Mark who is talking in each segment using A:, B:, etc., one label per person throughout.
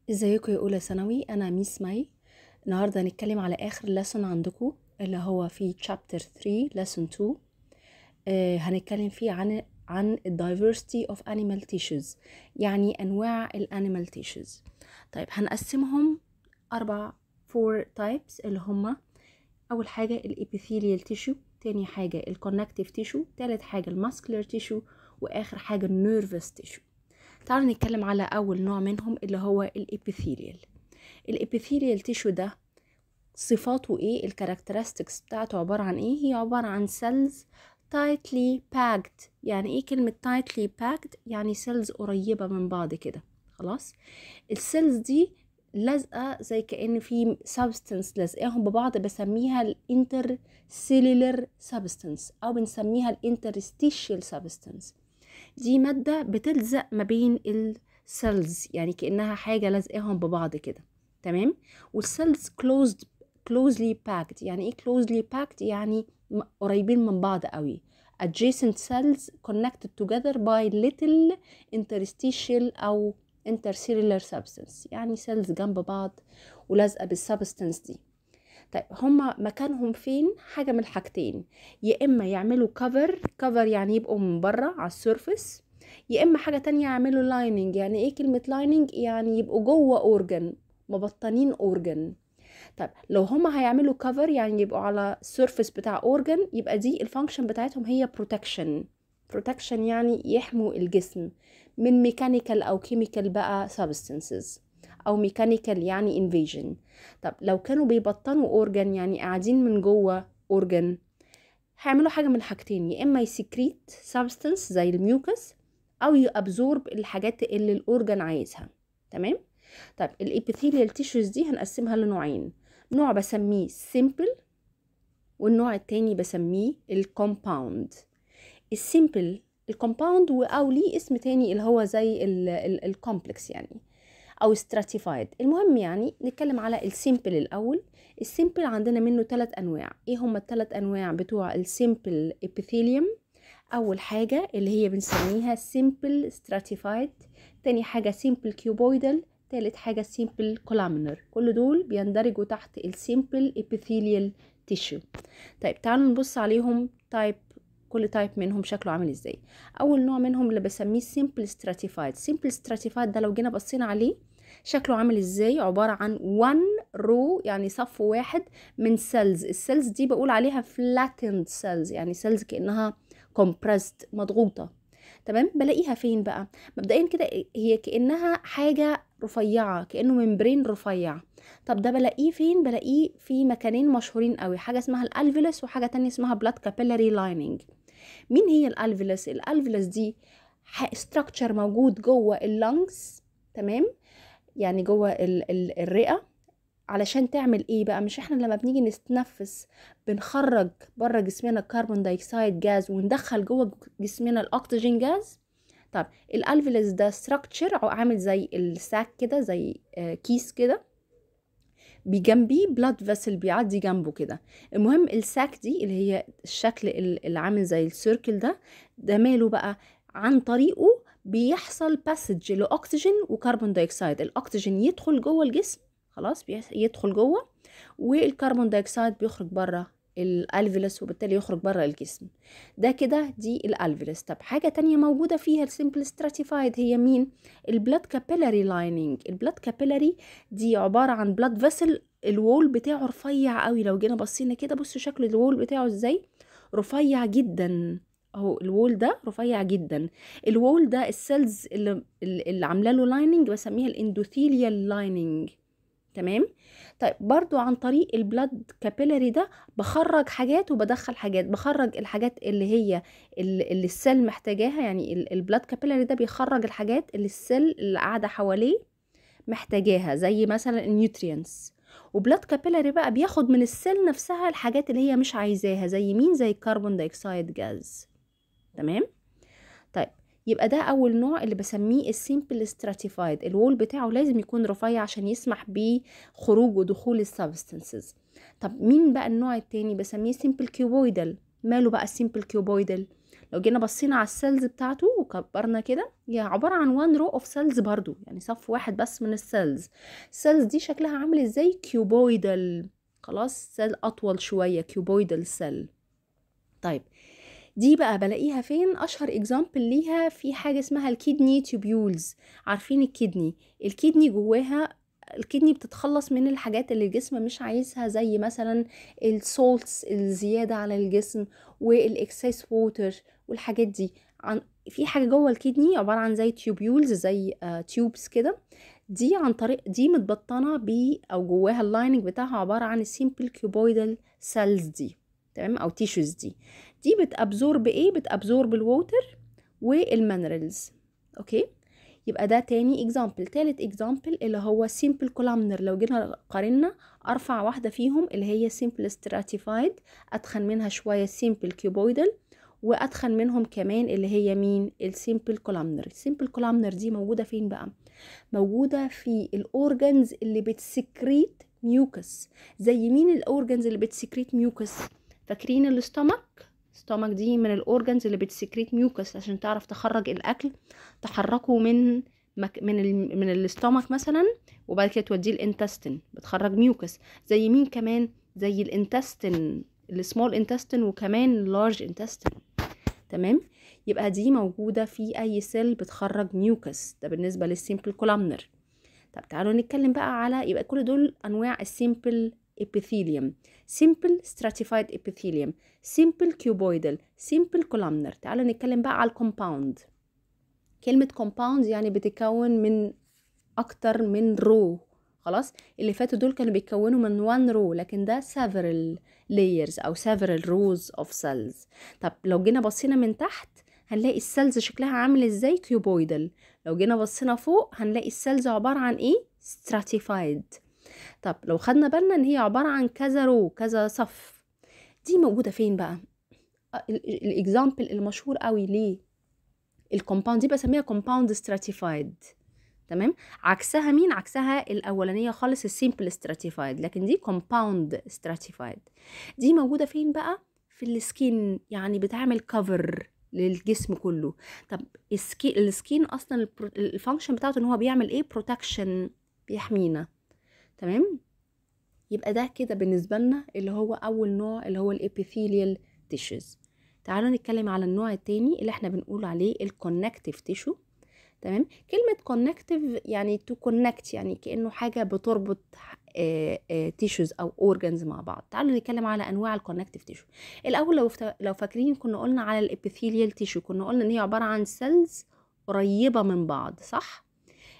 A: ازيكم يا اولى ثانوي انا ميس ماي النهارده هنتكلم على اخر لسن عندكم اللي هو في chapter 3 lesson 2 آه هنتكلم فيه عن عن diversity of animal tissues يعني انواع الانيمال tissues طيب هنقسمهم اربع four types اللي هما اول حاجه الابيثيليال tissue تاني حاجه الكونكتيف tissue تالت حاجه الماسكولار tissue واخر حاجه النيرفس tissue تعالوا نتكلم على أول نوع منهم اللي هو الإبيثيليال الإبيثيليال تيشو ده صفاته إيه الكاركترستكس بتاعته عبارة عن إيه هي عبارة عن cells tightly packed يعني إيه كلمة tightly packed يعني cells قريبة من بعض كده خلاص السيلز دي لازقة زي كأن في substance لازقاهم ببعض بسميها الانتر cellular substance أو بنسميها الانترستيشيال substance دي مادة بتلزق ما بين السيلز يعني كأنها حاجة لازقاهم ببعض كده تمام والسيلز closed closely packed يعني ايه closely packed يعني قريبين من بعض قوي adjacent cells connected together by little interstitial أو intercellular substance يعني cells جنب بعض ولازقة بالسبستنس دي طيب هما مكانهم فين حاجه من الحاجتين يا اما يعملوا كفر كفر يعني يبقوا من بره على السيرفس يا اما حاجه تانية يعملوا لايننج يعني ايه كلمه لايننج يعني يبقوا جوه اورجن مبطنين اورجن طيب لو هما هيعملوا كفر يعني يبقوا على السيرفس بتاع اورجن يبقى دي الفانكشن بتاعتهم هي بروتكشن بروتكشن يعني يحموا الجسم من ميكانيكال او كيميكال بقى سبستانسز او ميكانيكال يعني انفيجن طب لو كانوا بيبطنوا اورجان يعني قاعدين من جوه اورجان هيعملوا حاجه من حاجتين يا اما يسكريت سبستانس زي الميوكس او يابزورب الحاجات اللي الاورجان عايزها تمام طب الابيثيليال تيشوز دي هنقسمها لنوعين نوع بسميه سيمبل والنوع التاني بسميه الكومباوند السيمبل الكومباوند او ليه اسم تاني اللي هو زي الكومبلكس يعني او stratified المهم يعني نتكلم على السيمبل الاول السيمبل عندنا منه ثلاث انواع ايه هما الثلاث انواع بتوع السيمبل ابيثيليوم اول حاجه اللي هي بنسميها سيمبل stratified تاني حاجه سيمبل كيوبويدال تالت حاجه سيمبل كولامنر كل دول بيندرجوا تحت السيمبل ابيثيليال تيشو طيب تعالوا نبص عليهم تايب كل تايب منهم شكله عامل ازاي اول نوع منهم اللي بسميه سيمبل stratified سيمبل stratified ده لو جينا بصينا عليه شكله عامل ازاي عبارة عن one row يعني صف واحد من cells السيلز دي بقول عليها flattened cells يعني cells كأنها compressed مضغوطة تمام بلاقيها فين بقى مبدئيا كده هي كأنها حاجة رفيعة كأنه ممبرين رفيع طب ده بلاقيه فين بلاقيه في مكانين مشهورين قوي حاجة اسمها الالفيلس وحاجة تانية اسمها blood capillary lining مين هي الالفيلس الالفيلس دي structure موجود جوه اللنجز تمام يعني جوه ال ال الرئه علشان تعمل ايه بقى مش احنا لما بنيجي نتنفس بنخرج بره جسمنا الكربون دايوكسيد جاز وندخل جوه جسمنا الاكسجين جاز طب الالفيلس ده ستراكشر عامل زي الساك كده زي كيس كده بجنبيه بلاد فاسل بيعدي جنبه كده المهم الساك دي اللي هي الشكل اللي عامل زي السيركل ده ده ماله بقى عن طريقه بيحصل باسج لاكسجين وكربون دايوكسيد الاكسجين يدخل جوه الجسم خلاص يدخل جوه والكربون دايوكسيد بيخرج بره الالفيلس وبالتالي يخرج بره الجسم ده كده دي الالفيلس طب حاجه تانية موجوده فيها السيمبل ستراتيفايد هي مين البلاد كابيلاري لايننج البلاد كابيلاري دي عباره عن بلاد فيسل الوول بتاعه رفيع قوي لو جينا بصينا كده بصوا شكل الوول بتاعه ازاي رفيع جدا اهو الوول ده رفيع جدا الوول ده السيلز اللي, اللي عامله له لايننج بسميها الاندوثيليال لايننج تمام طيب برضو عن طريق البلاد كابيلاري ده بخرج حاجات وبدخل حاجات بخرج الحاجات اللي هي اللي السيل محتاجاها يعني البلاد كابيلاري ده بيخرج الحاجات اللي السيل اللي قاعده حواليه محتاجاها زي مثلا النيوترينز وبلاد كابيلاري بقى بياخد من السيل نفسها الحاجات اللي هي مش عايزاها زي مين زي الكربون دايوكسيد جاز تمام طيب يبقى ده اول نوع اللي بسميه السيمبل ستراتيفايد الوول بتاعه لازم يكون رفيع عشان يسمح بخروج ودخول السبستانسز طب مين بقى النوع التاني بسميه سيمبل كيوبويدال ماله بقى السيمبل كيوبويدال لو جينا بصينا على السيلز بتاعته وكبرنا كده هي عباره عن وان رو اوف سيلز برضو يعني صف واحد بس من السيلز السيلز دي شكلها عامل ازاي كيوبويدال خلاص سيل اطول شويه كيوبويدال سيل طيب دي بقى بلاقيها فين اشهر اكزامبل ليها في حاجه اسمها الكيدني تيوبيولز عارفين الكدني الكدني جواها الكدني بتتخلص من الحاجات اللي الجسم مش عايزها زي مثلا السولتس الزياده على الجسم والاكسس ووتر والحاجات دي عن في حاجه جوه الكدني عباره عن زي تيوبيولز زي آه تيوبس كده دي عن طريق دي متبطنه ب او جواها اللايننج بتاعها عباره عن السيمبل كيوبويدال سيلز دي تمام او تيشوز دي دي بتابزورب ايه بتابزورب الووتر والمينرالز اوكي يبقى ده تاني اكزامبل تالت اكزامبل اللي هو سيمبل كولامنر لو جينا قارنا ارفع واحده فيهم اللي هي سيمبل ستراتيفايد اتخن منها شويه سيمبل كيوبويدال واتخن منهم كمان اللي هي مين السيمبل كولامنر السيمبل كولامنر دي موجوده فين بقى موجوده في الاورجنز اللي بتسكريت ميوكس زي مين الاورجنز اللي بتسكريت ميوكس فاكرين الاستومك الاستومك دي من الاورجنز اللي بتسكريت ميوكس عشان تعرف تخرج الاكل تحركه من مك من ال من الاستومك مثلا وبعد كده توديه الانتستين بتخرج ميوكس زي مين كمان زي الانتستين السمول انتستين وكمان اللارج انتستين تمام يبقى دي موجوده في اي سيل بتخرج ميوكس ده بالنسبه للسيمبل كولامنر طب تعالوا نتكلم بقى على يبقى كل دول انواع السيمبل epithelium simple stratified epithelium simple cuboidal simple columnar تعالوا نتكلم بقى على الكومباوند كلمة compound يعني بتتكون من أكتر من رو خلاص اللي فاتوا دول كانوا بيتكونوا من one row لكن ده several layers أو several rows of cells طب لو جينا بصينا من تحت هنلاقي السيلز شكلها عامل ازاي كيوبويدال لو جينا بصينا فوق هنلاقي السيلز عبارة عن ايه stratified طب لو خدنا بالنا ان هي عبارة عن كذا رو كذا صف دي موجودة فين بقى الاكزامبل المشهور قوي ليه الكومباوند دي بسميها كومباوند ستراتيفايد تمام عكسها مين عكسها الاولانيه خالص السيمبل ستراتيفايد لكن دي كومباوند ستراتيفايد دي موجوده فين بقى في السكين يعني بتعمل كفر للجسم كله طب السكين السكين اصلا الفانكشن بتاعته ان هو بيعمل ايه بروتكشن بيحمينا تمام يبقى ده كده بالنسبة لنا اللي هو أول نوع اللي هو الابيثيليال تيشوز تعالوا نتكلم على النوع التاني اللي احنا بنقول عليه الكونكتيف تيشو تمام كلمة كونكتيف يعني تو كونكت يعني كأنه حاجة بتربط تيشوز أو أورجانز مع بعض تعالوا نتكلم على أنواع الكونكتيف تيشو الأول لو لو فاكرين كنا قلنا على الابيثيليال تيشو كنا قلنا إن هي عبارة عن سيلز قريبة من بعض صح؟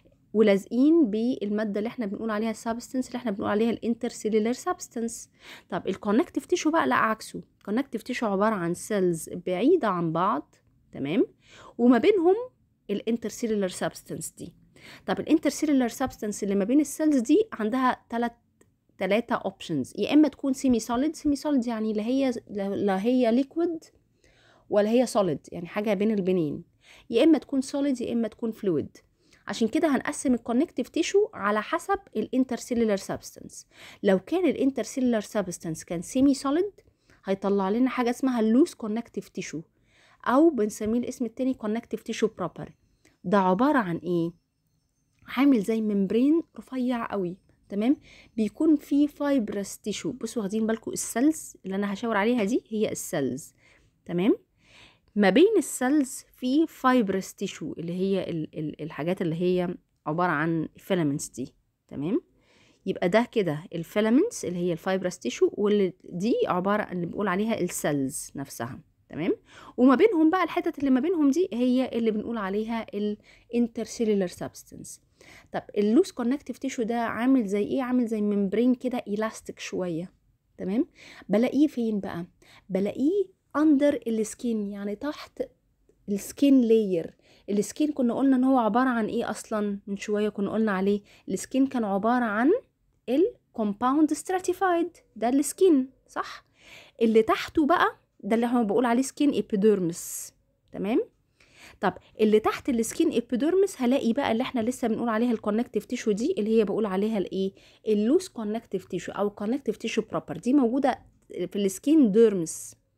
A: ولازقين بالماده اللي احنا بنقول عليها السبستنس اللي احنا بنقول عليها الانترسيلولار سبستنس طب الكونكتيف تيشو بقى لا عكسه الكونكتيف تيشو عباره عن سيلز بعيده عن بعض تمام وما بينهم الانترسيلولار سبستنس دي طب الانترسيلولار سبستنس اللي ما بين السيلز دي عندها ثلاث ثلاثة اوبشنز يا اما تكون سيمي سوليد سيمي سوليد يعني لا هي لا هي ليكويد ولا هي سوليد يعني حاجه بين البنين يا اما تكون سوليد يا اما تكون فلويد عشان كده هنقسم الكونكتيف تيشو على حسب الانترسيلولار سبستانس لو كان الانترسيلولار سبستانس كان سيمي سوليد هيطلع لنا حاجه اسمها اللوس كونكتيف تيشو او بنسميه الاسم التاني كونكتيف تيشو بروبر ده عباره عن ايه عامل زي ممبرين رفيع قوي تمام بيكون فيه فايبرس تيشو بصوا واخدين بالكم السيلز اللي انا هشاور عليها دي هي السيلز تمام ما بين السيلز في فايبرس تيشو اللي هي ال ال الحاجات اللي هي عبارة عن فيلامنتس دي تمام يبقى ده كده الفيلامنتس اللي هي الفايبرس تيشو واللي دي عبارة اللي بنقول عليها السيلز نفسها تمام وما بينهم بقى الحتت اللي ما بينهم دي هي اللي بنقول عليها الانترسيلولار سبستنس طب اللوس كونكتيف تيشو ده عامل زي ايه عامل زي ممبرين كده الاستيك شويه تمام بلاقيه فين بقى بلاقيه اندر السكين يعني تحت السكين لاير السكين كنا قلنا ان هو عبارة عن ايه اصلا من شوية كنا قلنا عليه السكين كان عبارة عن الكومباوند ستراتيفايد ده السكين صح اللي تحته بقى ده اللي هو بقول عليه سكين ايبيديرمس تمام طب اللي تحت السكين ايبيديرمس هلاقي بقى اللي احنا لسه بنقول عليها الكونكتيف تيشو دي اللي هي بقول عليها الايه اللوس كونكتيف تيشو او كونكتيف تيشو بروبر دي موجوده في السكين ديرمس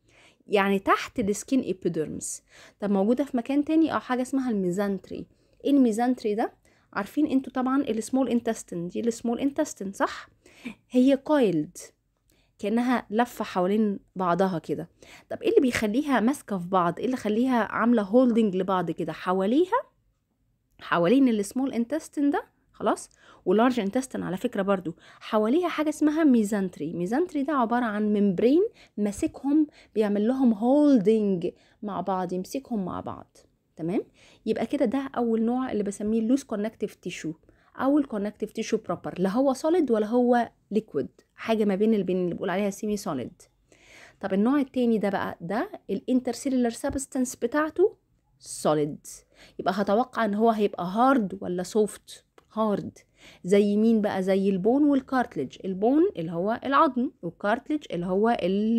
A: يعني تحت السكين ايبيديرمس طب موجوده في مكان تاني او حاجه اسمها الميزانتري ايه الميزانتري ده عارفين انتوا طبعا السمول انتستين دي السمول انتستين صح هي كويلد كانها لفه حوالين بعضها كده طب ايه اللي بيخليها ماسكه في بعض ايه اللي خليها عامله هولدنج لبعض كده حواليها حوالين السمول انتستين ده خلاص واللارج انتستين على فكره برضو حواليها حاجه اسمها ميزانتري ميزانتري ده عباره عن ممبرين ماسكهم بيعمل لهم هولدنج مع بعض يمسكهم مع بعض تمام يبقى كده ده اول نوع اللي بسميه لوس كونكتيف تيشو او الكونكتيف تيشو بروبر لا هو سوليد ولا هو ليكويد حاجه ما بين البين اللي بقول عليها سيمي سوليد طب النوع التاني ده بقى ده الانترسيلولار سبستانس بتاعته سوليد يبقى هتوقع ان هو هيبقى هارد ولا سوفت هارد زي مين بقى زي البون والكارتلج البون اللي هو العظم والكارتلج اللي هو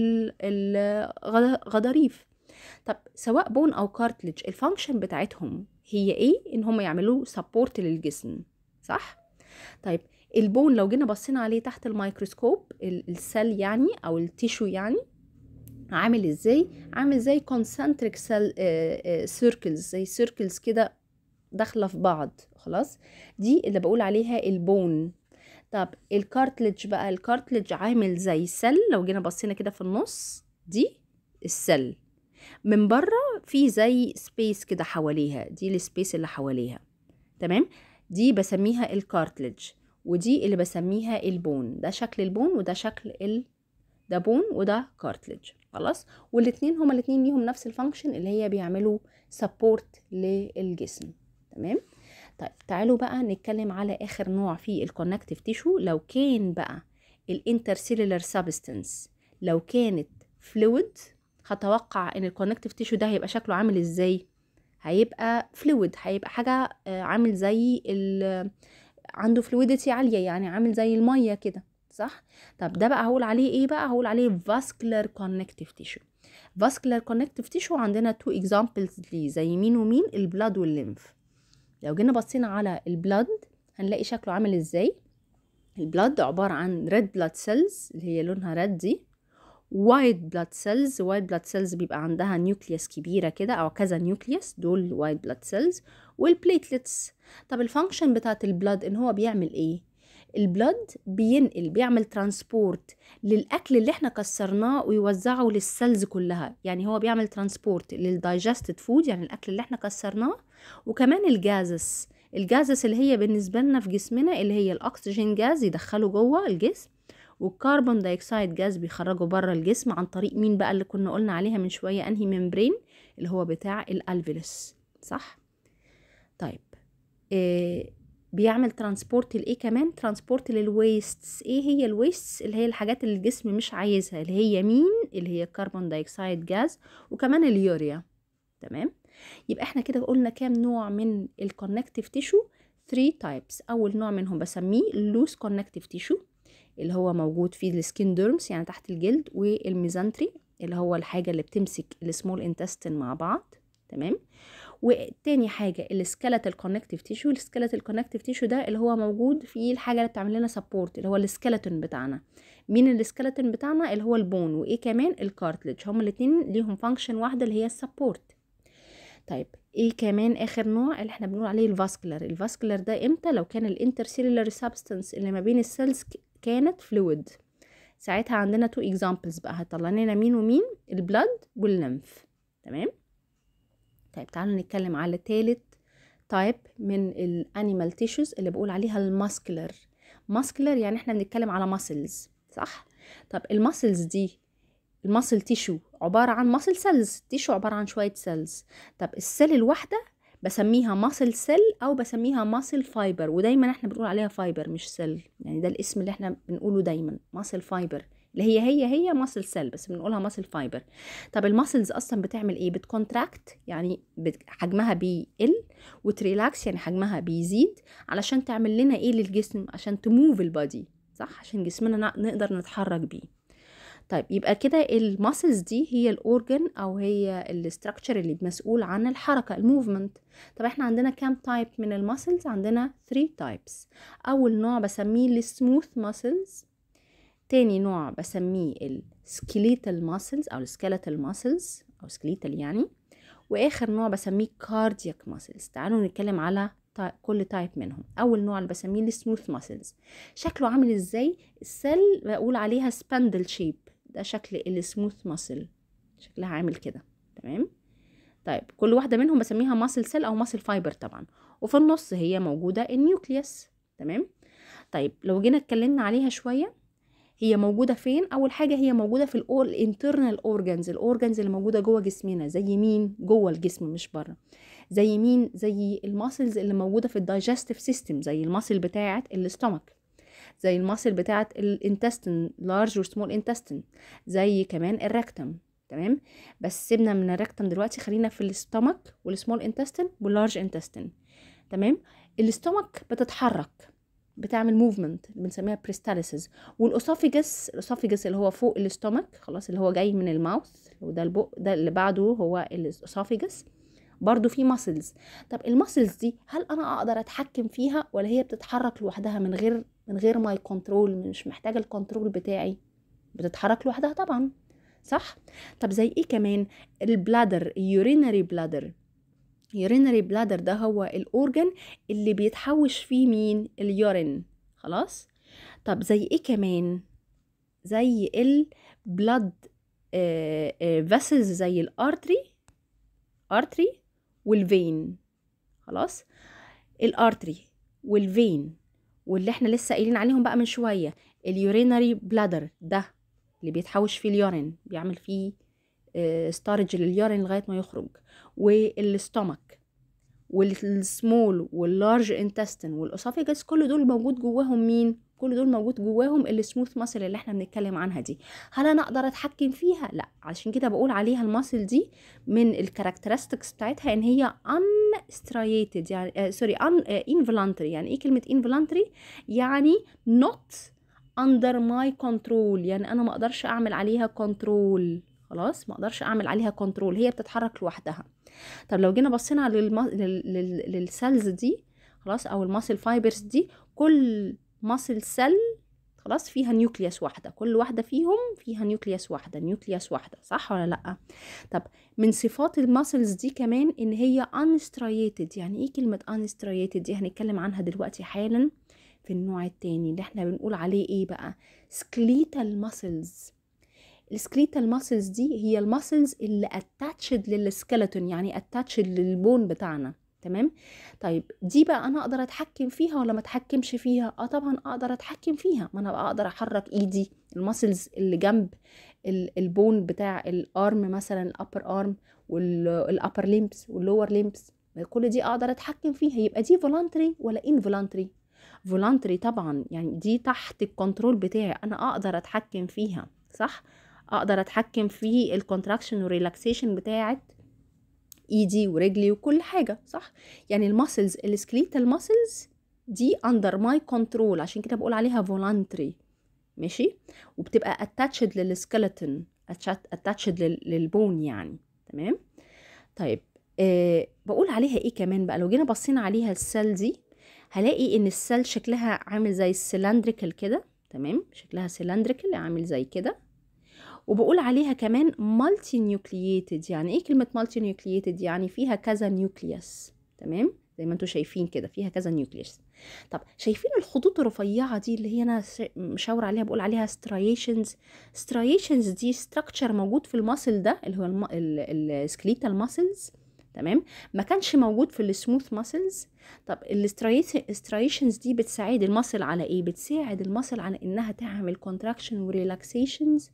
A: الغضاريف طب سواء بون او كارتلج الفانكشن بتاعتهم هي ايه ان هم يعملوا سبورت للجسم صح طيب البون لو جينا بصينا عليه تحت الميكروسكوب السيل يعني او التيشو يعني عامل ازاي عامل زي كونسنتريك سيل سيركلز زي سيركلز كده داخله في بعض خلاص دي اللي بقول عليها البون طب الكارتلج بقى الكارتلج عامل زي سيل لو جينا بصينا كده في النص دي السيل من بره في زي سبيس كده حواليها دي السبيس اللي حواليها تمام دي بسميها الكارتلج ودي اللي بسميها البون ده شكل البون وده شكل ال ده بون وده كارتلج خلاص والاتنين هما الاتنين ليهم نفس الفانكشن اللي هي بيعملوا سبورت للجسم تمام طيب تعالوا بقى نتكلم على اخر نوع في الكونكتيف تيشو لو كان بقى الانترسيلولار سبستانس لو كانت فلويد هتوقع ان الكونكتيف تيشو ده هيبقى شكله عامل ازاي هيبقى فلويد هيبقى حاجه عامل زي عنده فلويدتي عاليه يعني عامل زي الميه كده صح طب ده بقى هقول عليه ايه بقى هقول عليه vascular connective tissue vascular connective tissue عندنا تو examples ليه زي مين ومين البلاد والليمف لو جينا بصينا على البلاد هنلاقي شكله عامل ازاي البلاد عبارة عن red blood cells اللي هي لونها ريد دي white blood cells white blood cells بيبقى عندها نيوكليوس كبيرة كده أو كذا نيوكليوس دول white blood cells والبليتلتس طب الفانكشن بتاعت البلاد إن هو بيعمل إيه البلد بينقل بيعمل ترانسبورت للاكل اللي احنا كسرناه ويوزعه للسيلز كلها يعني هو بيعمل ترانسبورت للدايجستد فود يعني الاكل اللي احنا كسرناه وكمان الجازس الجازس اللي هي بالنسبه لنا في جسمنا اللي هي الاكسجين جاز يدخله جوه الجسم والكربون دايوكسيد جاز بيخرجه بره الجسم عن طريق مين بقى اللي كنا قلنا عليها من شويه انهي ممبرين اللي هو بتاع الالفيلس صح طيب إيه بيعمل ترانسبورت لايه كمان ترانسبورت للويستس ايه هي الويستس اللي هي الحاجات اللي الجسم مش عايزها اللي هي مين اللي هي كربون دايوكسيد جاز وكمان اليوريا تمام يبقى احنا كده قلنا كام نوع من الكونكتيف تيشو 3 تايبس اول نوع منهم بسميه لوس كونكتيف تيشو اللي هو موجود في السكين ديرمز يعني تحت الجلد والميزانتري اللي هو الحاجه اللي بتمسك السمول انتستين مع بعض تمام وتاني حاجه السكيلتال كونكتيف تيشو السكيلتال كونكتيف تيشو ده اللي هو موجود في الحاجه اللي بتعمل لنا سبورت اللي هو السكيلتون بتاعنا مين السكيلتون بتاعنا اللي هو البون وايه كمان الكارتلج هما الاثنين ليهم فانكشن واحده اللي هي السبورت طيب ايه كمان اخر نوع اللي احنا بنقول عليه الفاسكولار الفاسكولار ده امتى لو كان الانترسيلولار سبستانس اللي ما بين السيلز كانت فلويد ساعتها عندنا تو اكزامبلز بقى هيطلع لنا مين ومين البلاد والليمف تمام طيب تعالوا نتكلم على تالت تايب من الانيمال تيشوز اللي بقول عليها الماسكلر ماسكلر يعني احنا بنتكلم على ماسلز صح طب الماسلز دي الماسل تيشو عبارة عن ماسل سيلز تيشو عبارة عن شوية سيلز طب السيل الواحدة بسميها ماسل سيل او بسميها ماسل فايبر ودايما احنا بنقول عليها فايبر مش سيل يعني ده الاسم اللي احنا بنقوله دايما ماسل فايبر اللي هي هي هي ماسل سيل بس بنقولها ماسل فايبر طب الماسلز اصلا بتعمل ايه بتكونتراكت يعني بت... حجمها بيقل وتريلاكس يعني حجمها بيزيد علشان تعمل لنا ايه للجسم عشان تموف البادي صح عشان جسمنا نقدر نتحرك بيه طيب يبقى كده الماسلز دي هي الاورجن او هي الاستراكشر اللي مسؤول عن الحركه الموفمنت طب احنا عندنا كام تايب من الماسلز عندنا 3 تايبس اول نوع بسميه السموث ماسلز تاني نوع بسميه السكيليتال ماسلز او السكيلتال ماسلز او سكيليتال يعني واخر نوع بسميه كاردياك ماسلز تعالوا نتكلم على تا- كل تايب منهم اول نوع اللي بسميه السموث ماسلز شكله عامل ازاي السيل بقول عليها سباندل شيب ده شكل السموث ماسل شكلها عامل كده تمام طيب كل واحده منهم بسميها ماسل سيل او ماسل فايبر طبعا وفي النص هي موجوده النيوكليوس تمام طيب لو جينا اتكلمنا عليها شويه هي موجوده فين اول حاجه هي موجوده في الانترنال اورجانز الاورجانز اللي موجوده جوه جسمنا زي مين جوه الجسم مش بره زي مين زي الماسلز اللي موجوده في الدايجستيف سيستم زي الماسل بتاعه الاستومك زي الماسل بتاعه الانتستين لارج وسمول انتستين زي كمان الركتم تمام بس سيبنا من الركتم دلوقتي خلينا في الاستومك والسمول انتستين واللارج انتستين تمام الاستومك بتتحرك بتعمل موفمنت بنسميها بريستاليسيس والاسوفيجس الاسوفيجس اللي هو فوق الاستومك خلاص اللي هو جاي من الماوث وده البق ده اللي بعده هو الاسوفيجس برضو في ماسلز طب الماسلز دي هل انا اقدر اتحكم فيها ولا هي بتتحرك لوحدها من غير من غير ماي كنترول مش محتاجه الكنترول بتاعي بتتحرك لوحدها طبعا صح طب زي ايه كمان البلادر اليورينري بلادر يورينري بلادر ده هو الاورجن اللي بيتحوش فيه مين اليورين خلاص طب زي ايه كمان زي البلاد فاسلز زي الارتري ارتري والفين خلاص الارتري والفين واللي احنا لسه قايلين عليهم بقى من شويه اليورينري بلادر ده اللي بيتحوش فيه اليورين بيعمل فيه ستارج لليورين لغايه ما يخرج والاستومك والسمول واللارج انتستين والاسوفيجس كل دول موجود جواهم مين كل دول موجود جواهم السموث ماسل اللي احنا بنتكلم عنها دي هل انا اقدر اتحكم فيها لا عشان كده بقول عليها الماسل دي من الكاركترستكس بتاعتها ان هي ان ستريتد يعني آه سوري ان انفولانتري يعني ايه كلمه انفولانتري يعني not under my control يعني انا ما اقدرش اعمل عليها كنترول خلاص ما اقدرش اعمل عليها كنترول هي بتتحرك لوحدها طب لو جينا بصينا للم... لل... لل... للسيلز دي خلاص او الماسل فايبرز دي كل ماسل سيل خلاص فيها نيوكليوس واحدة كل واحدة فيهم فيها نيوكليوس واحدة نيوكليوس واحدة صح ولا لأ طب من صفات الماسلز دي كمان ان هي unstriated يعني ايه كلمة unstriated دي هنتكلم عنها دلوقتي حالا في النوع التاني اللي احنا بنقول عليه ايه بقى skeletal muscles السكليتال ماسلز دي هي الماسلز اللي اتاتشد للسكeleton يعني اتاتشد للبون بتاعنا تمام طيب دي بقى انا اقدر اتحكم فيها ولا ما اتحكمش فيها اه طبعا اقدر اتحكم فيها ما انا اقدر احرك ايدي الماسلز اللي جنب البون بتاع الارم مثلا الابر ارم والابر ليمبس واللور ليمبس كل دي اقدر اتحكم فيها يبقى دي فولانتري ولا انفولانتري فولانتري طبعا يعني دي تحت الكنترول بتاعي انا اقدر اتحكم فيها صح اقدر اتحكم في الكونتراكشن والريلاكسيشن بتاعت ايدي ورجلي وكل حاجه صح يعني الماسلز السكليتال ماسلز دي اندر ماي كنترول عشان كده بقول عليها فولانتري ماشي وبتبقى اتاتشد للسكeleton اتاتشد للبون يعني تمام طيب أه بقول عليها ايه كمان بقى لو جينا بصينا عليها السيل دي هلاقي ان السيل شكلها عامل زي السلندريكال كده تمام شكلها سلندريكال عامل زي كده وبقول عليها كمان مالتي نيوكلييتد يعني ايه كلمه مالتي نيوكلييتد يعني فيها كذا نيوكليوس تمام زي ما انتم شايفين كده فيها كذا نيوكليوس طب شايفين الخطوط الرفيعه دي اللي هي انا مشاور عليها بقول عليها سترايشنز سترايشنز دي ستراكشر موجود في الماسل ده اللي هو السكليتال ماسلز تمام ما كانش موجود في السموث ماسلز طب الاسترايشنز دي بتساعد الماسل على ايه بتساعد الماسل على انها تعمل كونتراكشن وريلاكسيشنز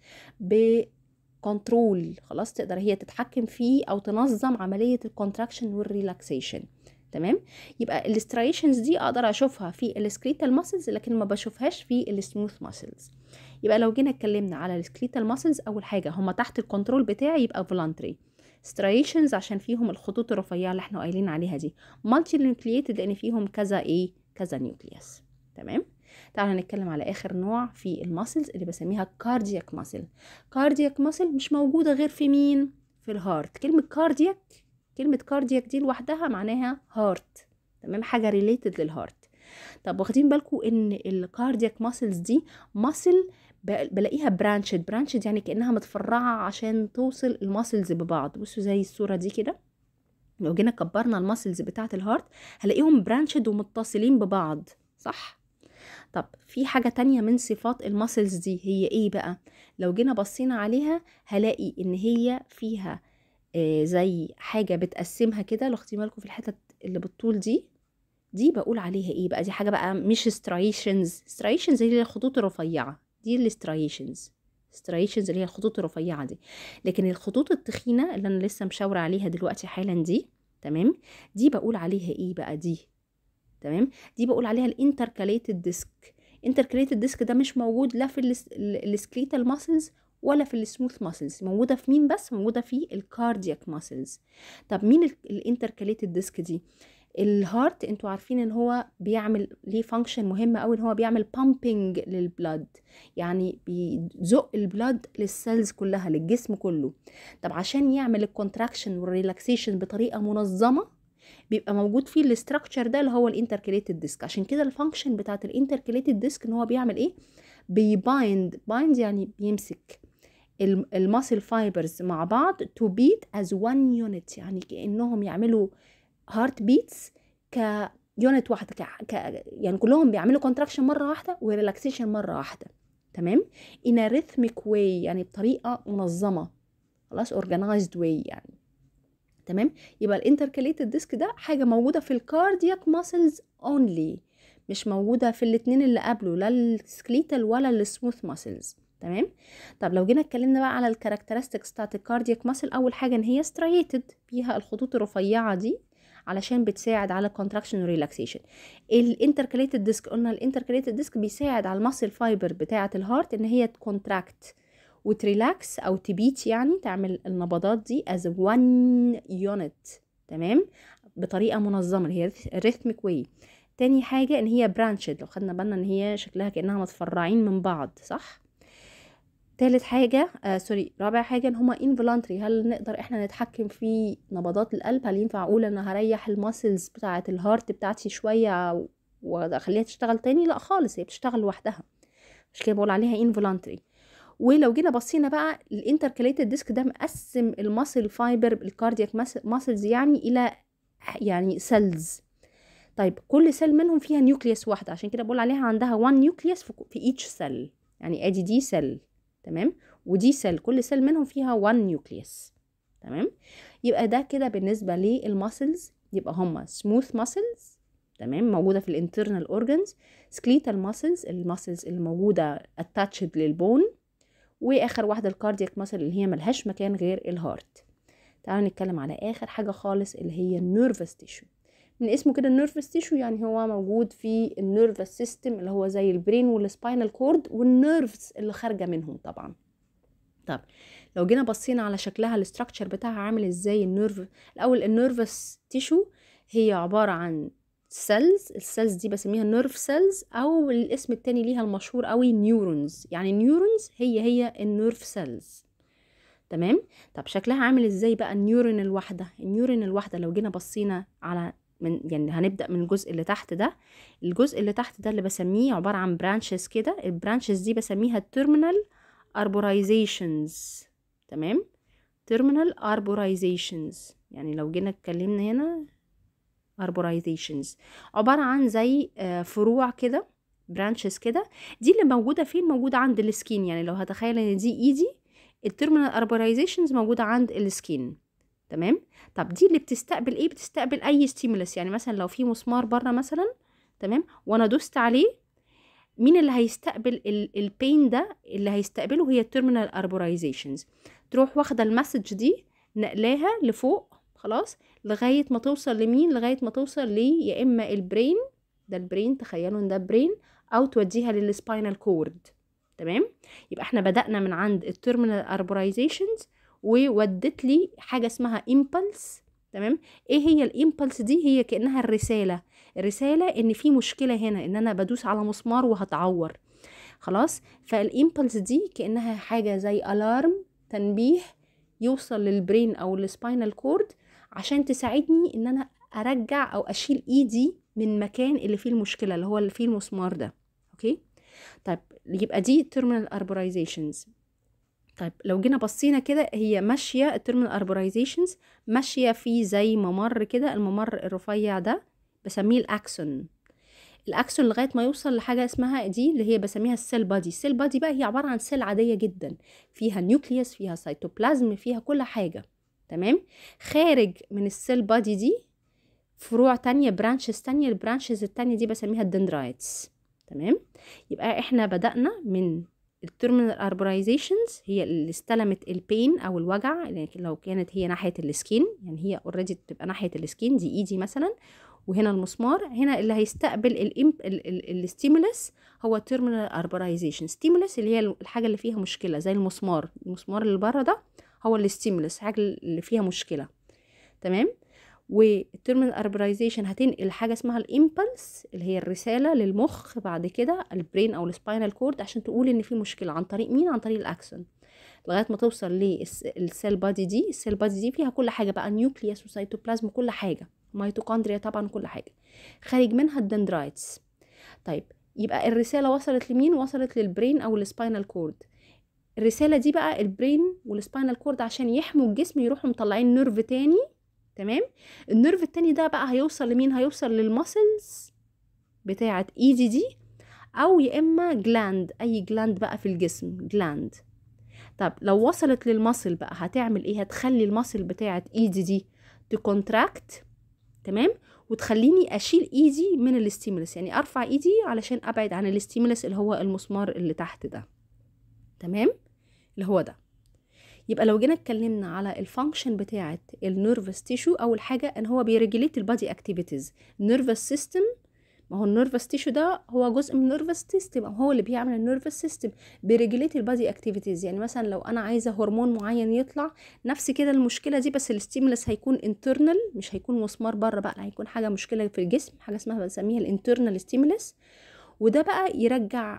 A: بكنترول خلاص تقدر هي تتحكم فيه او تنظم عمليه الكونتراكشن والريلاكسيشن تمام يبقى الاسترايشنز دي اقدر اشوفها في السكريتال ماسلز لكن ما بشوفهاش في السموث ماسلز يبقى لو جينا اتكلمنا على السكريتال ماسلز اول حاجه هم تحت الكنترول بتاعي يبقى فولانتري سترايشنز عشان فيهم الخطوط الرفيعه اللي احنا قايلين عليها دي مالتي نيوكلييتد لان فيهم كذا ايه كذا نيوكليوس تمام تعالوا نتكلم على اخر نوع في الماسلز اللي بسميها كاردياك ماسل كاردياك ماسل مش موجوده غير في مين في الهارت كلمه كاردياك كلمه كاردياك دي لوحدها معناها هارت تمام حاجه ريليتد للهارت طب واخدين بالكم ان الكاردياك ماسلز دي ماسل ب- بلاقيها برانشد برانشد يعني كانها متفرعه عشان توصل الماسلز ببعض بصوا زي الصوره دي كده لو جينا كبرنا الماسلز بتاعه الهارت هلاقيهم برانشد ومتصلين ببعض صح طب في حاجة تانية من صفات الماسلز دي هي ايه بقى لو جينا بصينا عليها هلاقي ان هي فيها آه زي حاجة بتقسمها كده لو خدتي بالكم في الحتت اللي بالطول دي دي بقول عليها ايه بقى دي حاجة بقى مش سترايشنز سترايشنز هي الخطوط الرفيعة دي السترايشنز سترايشنز اللي هي الخطوط الرفيعة دي لكن الخطوط التخينة اللي انا لسه مشاورة عليها دلوقتي حالا دي تمام دي بقول عليها ايه بقى دي تمام دي بقول عليها الانتركاليتد ديسك انتركاليتد ديسك ده مش موجود لا في السكليتال ماسلز ولا في السموث ماسلز موجوده في مين بس موجوده في الكاردياك ماسلز طب مين الانتركاليتد ديسك دي الهارت انتوا عارفين ان هو بيعمل ليه فانكشن مهمه قوي ان هو بيعمل بامبنج للبلاد يعني بيزق البلاد للسيلز كلها للجسم كله طب عشان يعمل الكونتراكشن والريلاكسيشن بطريقه منظمه بيبقى موجود فيه الاستراكشر ده اللي هو الانتركليتد ديسك عشان كده الفانكشن بتاعت الانتركليتد ديسك ان هو بيعمل ايه بيبايند بايند يعني بيمسك الماسل فايبرز مع بعض تو بيت از وان يونت يعني كانهم يعملوا هارت بيتس ك يونت واحده ك... ك... يعني كلهم بيعملوا كونتراكشن مره واحده وريلاكسيشن مره واحده تمام in a rhythmic way يعني بطريقه منظمه خلاص organized way يعني تمام يبقى الانتركاليتد ديسك ده حاجه موجوده في الكاردياك ماسلز اونلي مش موجوده في الاتنين اللي قبله لا السكليتال ولا السموث ماسلز تمام طب لو جينا اتكلمنا بقى على الكاركترستكس بتاعت الكاردياك ماسل اول حاجه ان هي ستريتد فيها الخطوط الرفيعه دي علشان بتساعد على الكونتراكشن وريلاكسيشن الانتركاليتد ديسك قلنا الانتركاليتد ديسك بيساعد على الماسل فايبر بتاعه الهارت ان هي تكونتراكت وتريلاكس او تبيت يعني تعمل النبضات دي as one unit تمام بطريقه منظمه اللي هي rhythmic way تاني حاجه ان هي برانشد لو خدنا بالنا ان هي شكلها كانها متفرعين من بعض صح تالت حاجة آه سوري رابع حاجة ان هما involuntary هل نقدر احنا نتحكم في نبضات القلب هل ينفع اقول انا هريح الماسلز بتاعة الهارت بتاعتي شوية واخليها تشتغل تاني لا خالص هي بتشتغل لوحدها مش كده بقول عليها involuntary ولو جينا بصينا بقى الانتركاليتد ديسك ده مقسم الماسل فايبر الكاردياك ماسلز يعني الى يعني سيلز طيب كل سيل منهم فيها نيوكليوس واحده عشان كده بقول عليها عندها 1 نيوكليوس في ايتش سيل يعني ادي دي سيل تمام ودي سيل كل سيل منهم فيها 1 نيوكليوس تمام يبقى ده كده بالنسبه للماسلز يبقى هما سموث ماسلز تمام موجوده في الانترنال اورجانز سكليتال ماسلز الماسلز اللي موجوده اتاتشد للبون واخر واحده الكاردياك ماسل اللي هي ملهاش مكان غير الهارت تعالوا نتكلم على اخر حاجه خالص اللي هي النيرفس تيشو من اسمه كده النيرفس تيشو يعني هو موجود في النيرفس سيستم اللي هو زي البرين والسباينال كورد والنيرفز اللي خارجه منهم طبعا طب لو جينا بصينا على شكلها الاستراكشر بتاعها عامل ازاي النيرف الاول النيرفس تيشو هي عباره عن سيلز السيلز دي بسميها نيرف سيلز او الاسم التاني ليها المشهور قوي نيورونز يعني نيورونز هي هي النيرف سيلز تمام طب شكلها عامل ازاي بقى النيورون الواحده النيورون الواحده لو جينا بصينا على من يعني هنبدا من الجزء اللي تحت ده الجزء اللي تحت ده اللي بسميه عباره عن برانشز كده البرانشز دي بسميها التيرمينال اربورايزيشنز تمام تيرمينال اربورايزيشنز يعني لو جينا اتكلمنا هنا arborizations عبارة عن زي فروع كده برانشز كده دي اللي موجودة فين موجودة عند السكين يعني لو هتخيل ان دي ايدي التيرمينال arborizations موجودة عند السكين تمام طب دي اللي بتستقبل ايه بتستقبل اي ستيمولس يعني مثلا لو في مسمار بره مثلا تمام وانا دوست عليه مين اللي هيستقبل البين ده اللي هيستقبله هي التيرمينال arborizations تروح واخده المسج دي نقلاها لفوق خلاص لغايه ما توصل لمين لغايه ما توصل لي يا اما البرين ده البرين تخيلوا ان ده برين او توديها للسباينال كورد تمام يبقى احنا بدأنا من عند التيرمينال اربورايزيشنز وودت لي حاجه اسمها امبلس تمام ايه هي الامبلس دي هي كانها الرساله الرساله ان في مشكله هنا ان انا بدوس على مسمار وهتعور خلاص فالامبلس دي كانها حاجه زي الارم تنبيه يوصل للبرين او السباينال كورد عشان تساعدني ان انا ارجع او اشيل ايدي من مكان اللي فيه المشكله اللي هو اللي فيه المسمار ده اوكي طيب يبقى دي terminal arborizations طيب لو جينا بصينا كده هي ماشيه التيرمينال اربورايزيشنز ماشيه في زي ممر كده الممر الرفيع ده بسميه الاكسون الاكسون لغايه ما يوصل لحاجه اسمها دي اللي هي بسميها السيل بادي السيل بادي بقى هي عباره عن سيل عاديه جدا فيها نيوكليوس فيها سيتوبلازم فيها كل حاجه تمام خارج من السيل بادي دي فروع تانية برانشز تانية البرانشز التانية دي بسميها الدندرايتس تمام يبقى احنا بدأنا من التيرمينال اربورايزيشنز هي اللي استلمت البين او الوجع لكن لو كانت هي ناحيه السكين يعني هي اوريدي بتبقى ناحيه السكين دي ايدي مثلا وهنا المسمار هنا اللي هيستقبل الستيمولس هو التيرمينال اربورايزيشن ستيمولس اللي هي الحاجه اللي فيها مشكله زي المسمار المسمار اللي بره ده هو الستيمولس حاجه اللي فيها مشكله تمام والتيرمينال اربرايزيشن هتنقل حاجه اسمها الامبلس اللي هي الرساله للمخ بعد كده البرين او السباينال كورد عشان تقول ان في مشكله عن طريق مين عن طريق الاكسون لغايه ما توصل للسيل بادي دي السيل بادي دي فيها كل حاجه بقى نيوكليوس وسيتوبلازم كل حاجه ميتوكوندريا طبعا كل حاجه خارج منها الدندرايتس طيب يبقى الرساله وصلت لمين وصلت للبرين او السباينال كورد الرساله دي بقى البرين والسباينال كورد عشان يحموا الجسم يروحوا مطلعين نيرف تاني تمام النيرف التاني ده بقى هيوصل لمين هيوصل للمسلز بتاعه ايدي دي او يا اما جلاند اي جلاند بقى في الجسم جلاند طب لو وصلت للمصل بقى هتعمل ايه هتخلي المصل بتاعه ايدي دي تكونتراكت تمام وتخليني اشيل ايدي من الاستيمولس يعني ارفع ايدي علشان ابعد عن الاستيمولس اللي هو المسمار اللي تحت ده تمام اللي هو ده يبقى لو جينا اتكلمنا على الفانكشن بتاعه النيرفس تيشو اول حاجه ان هو بيريجليت البادي اكتيفيتيز النيرفس سيستم ما هو النيرفس تيشو ده هو جزء من النيرفس سيستم او هو اللي بيعمل النيرفس سيستم بيريجليت البادي اكتيفيتيز يعني مثلا لو انا عايزه هرمون معين يطلع نفس كده المشكله دي بس الستيمولس هيكون انترنال مش هيكون مسمار بره بقى هيكون حاجه مشكله في الجسم حاجه اسمها بنسميها الانترنال ستيمولس وده بقى يرجع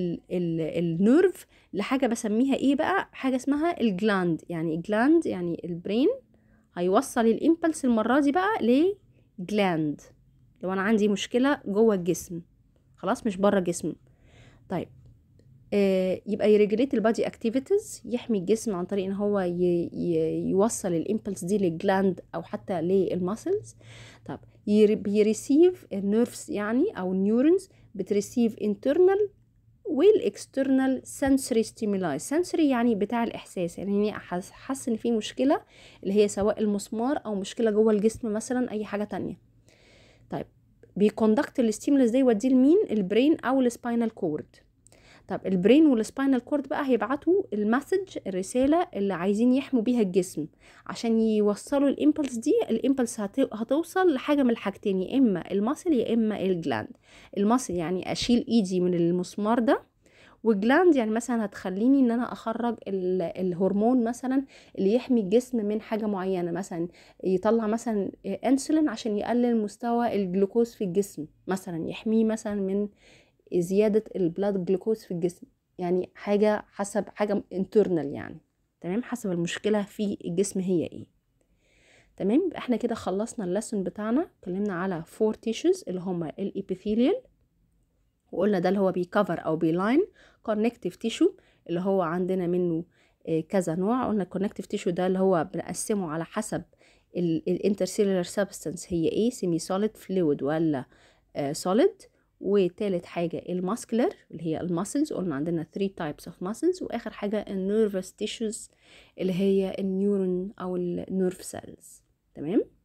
A: النيرف لحاجه بسميها ايه بقى حاجه اسمها الجلاند يعني جلاند يعني البرين هيوصل الامبلس المره دي بقى لجلاند لو انا عندي مشكله جوه الجسم خلاص مش بره الجسم طيب آه يبقى يريجليت البادي اكتيفيتيز يحمي الجسم عن طريق ان هو ي ي يوصل الامبلس دي للجلاند او حتى للماسلز طب بيريسيف النيرفز يعني او النيورونز بتريسيف internal والاكسترنال sensory stimuli sensory يعني بتاع الاحساس يعني حاسس ان في مشكله اللي هي سواء المسمار او مشكله جوه الجسم مثلا اي حاجه تانية طيب بيكوندكت الستيمولس ده يوديه لمين البرين او السباينال كورد طب البرين والسباينال كورد بقى هيبعتوا المسج الرساله اللي عايزين يحموا بيها الجسم عشان يوصلوا الامبلس دي الامبلس هتوصل لحاجه من الحاجتين يا اما المصل يا اما الجلاند المصل يعني اشيل ايدي من المسمار ده والجلاند يعني مثلا هتخليني ان انا اخرج الهرمون مثلا اللي يحمي الجسم من حاجه معينه مثلا يطلع مثلا انسولين عشان يقلل مستوى الجلوكوز في الجسم مثلا يحميه مثلا من زيادة البلاد جلوكوز في الجسم يعني حاجة حسب حاجة انترنال يعني تمام حسب المشكلة في الجسم هي ايه تمام احنا كده خلصنا اللسن بتاعنا اتكلمنا على فور تيشوز اللي هما الابيثيليال وقلنا ده اللي هو بيكفر او بيلاين كونكتيف تيشو اللي هو عندنا منه كذا نوع قلنا الكونكتيف تيشو ده اللي هو بنقسمه على حسب الانترسيلولار سبستانس هي ايه سيمي سوليد فلويد ولا سوليد وتالت حاجة الماسكلر اللي هي الماسلز قلنا عندنا 3 types of muscles واخر حاجة النيرفس tissues اللي هي النيورون او النيرف سيلز تمام